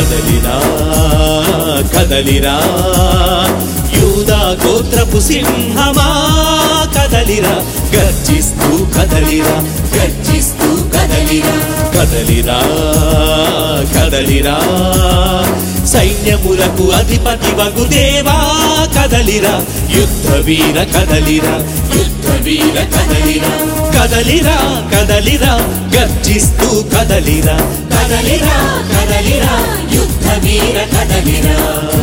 కదలిరా కదలిరా యూదా గోత్రపు సింహమా కదలిరా గర్జిస్తూ కదలిరా గర్జిస్తూ కదలిరా కదలిరా కదలిరా సైన్యములకు అధిపతి వగుదేవా కదలిరా యుద్ధ వీర కదలిరా యుద్ధ వీర కదలిరా కదలిరా కదలిరా గర్జిస్తూ కదలిరా కదలిరా కదలిరా యుద్ధ వీర కదలిరా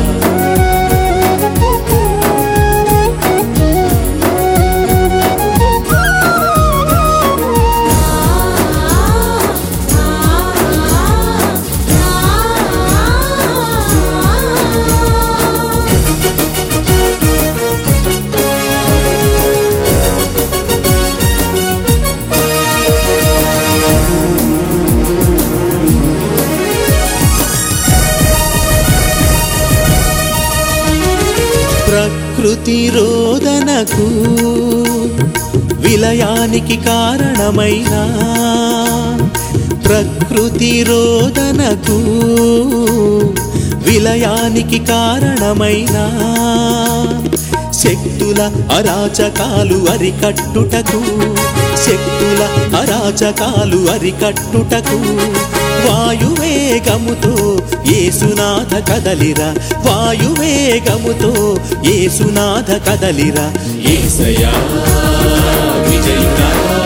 ప్రకృతి రోదనకు విలయానికి కారణమైన ప్రకృతి రోదనకు విలయానికి కారణమైన శక్తుల అరాచకాలు అరికట్టుటకు శక్తుల అరాచకాలు అరికట్టుటకు వాయువేగముతో ఏసునాథ కదలిరా వాయువేగముతో ఏసునాథ కదలిరా ఏసయా విజయుడా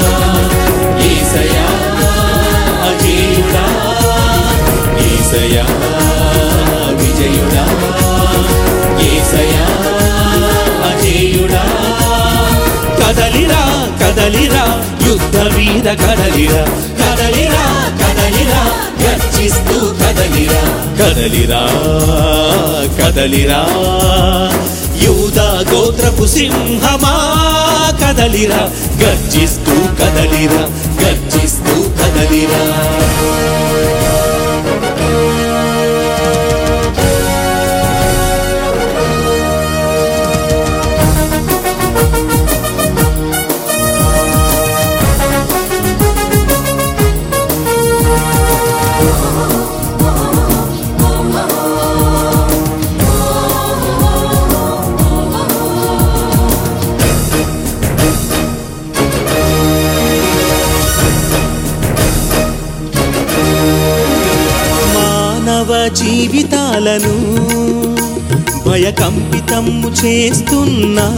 ఏసయా అజేయుడా ఏసయా విజయుడా ఏసయా అజేయుడా కదలిరా కదలిరా యుద్ధ వీర కదలిరా కదలిరా కదలిరా గర్జిస్తూ కదలిరా కదలిరా కదలిరా యూదా గోత్రపు సింహమా కదలిరా గర్జిస్తూ కదలిరా గర్జిస్తూ కదలిరా మానవ జీవితాలను భయకంపితము చేస్తున్నా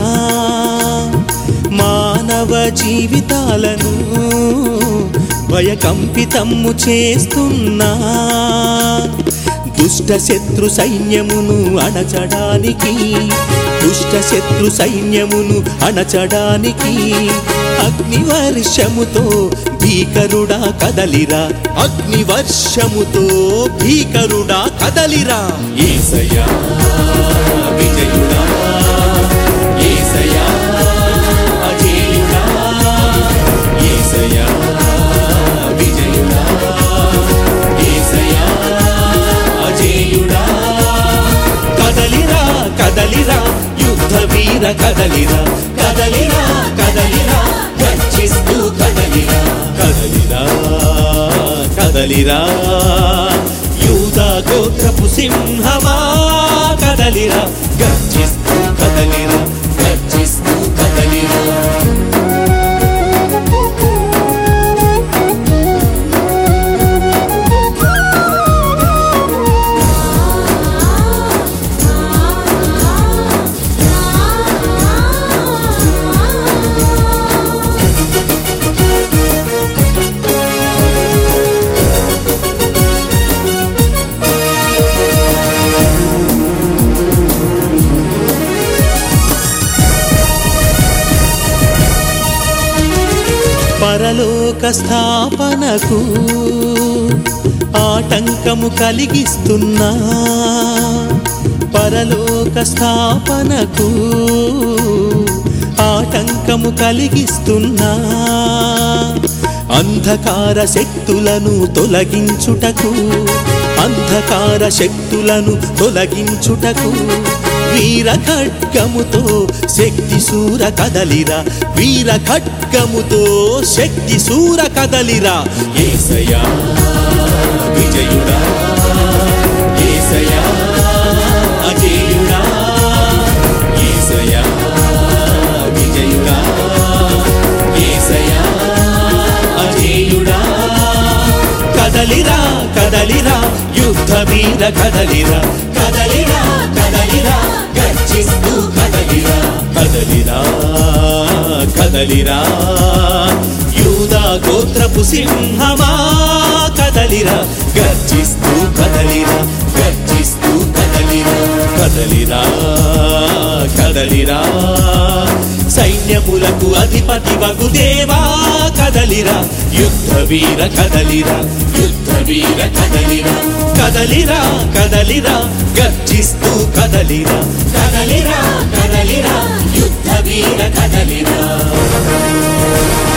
మానవ జీవితాలను భయకంపితము చేస్తున్నా దుష్ట శత్రు సైన్యమును అణచడానికి దుష్ట శత్రు సైన్యమును అణచడానికి అగ్ని వర్షముతో భీకరుడా కదలిరా అగ్ని వర్షముతో భీకరుడా కదలిరా ఏసయ్యా విజయుడా ఏసయ్యా అజేయుడా ఏసయ్యా విజయుడా ఏసయ్యా అజేయుడా కదలిరా కదలిరా యుద్ధ వీర కదలిరా కదలిరా కదలిరా గర్జిస్తూ కదలిరా కదలిరా కదలిరా యూదా గోత్రపు సింహమా కదలిరా గర్జిస్తూ కదలిరా గర్జిస్తూ కదలిరా పరలోక స్థాపనకు ఆటంకము కలిగిస్తున్నా పరలోక స్థాపనకు ఆటంకము కలిగిస్తున్నా అంధకార శక్తులను తొలగించుటకు అంధకార శక్తులను తొలగించుటకు వీర ఖడ్గముతో శక్తి సూర కదలిరా వీర ఖడ్గముతో శక్తి సూర కదలిరా ఏసయా విజయుడా కదలిరా కదలిరా యుద్ధ వీర కదలిరా కదలిరా కదలిరా గర్జిస్తూ కదలిరా కదలిరా కదలిరా యూదా గోత్రపు సింహమా కదలిరా గర్జిస్తూ కదలిరా గర్జిస్తూ కదలిరా కదలిరా కదలిరా సైన్యములకు అధిపతి వగు దేవా కదలిరా యుద్ధ వీర కదలిరా యుద్ధ వీర కదలిరా కదలిరా కదలిరా గర్జిస్తూ కదలిరా కదలిరా కదలిరా యుద్ధ వీర కదలిరా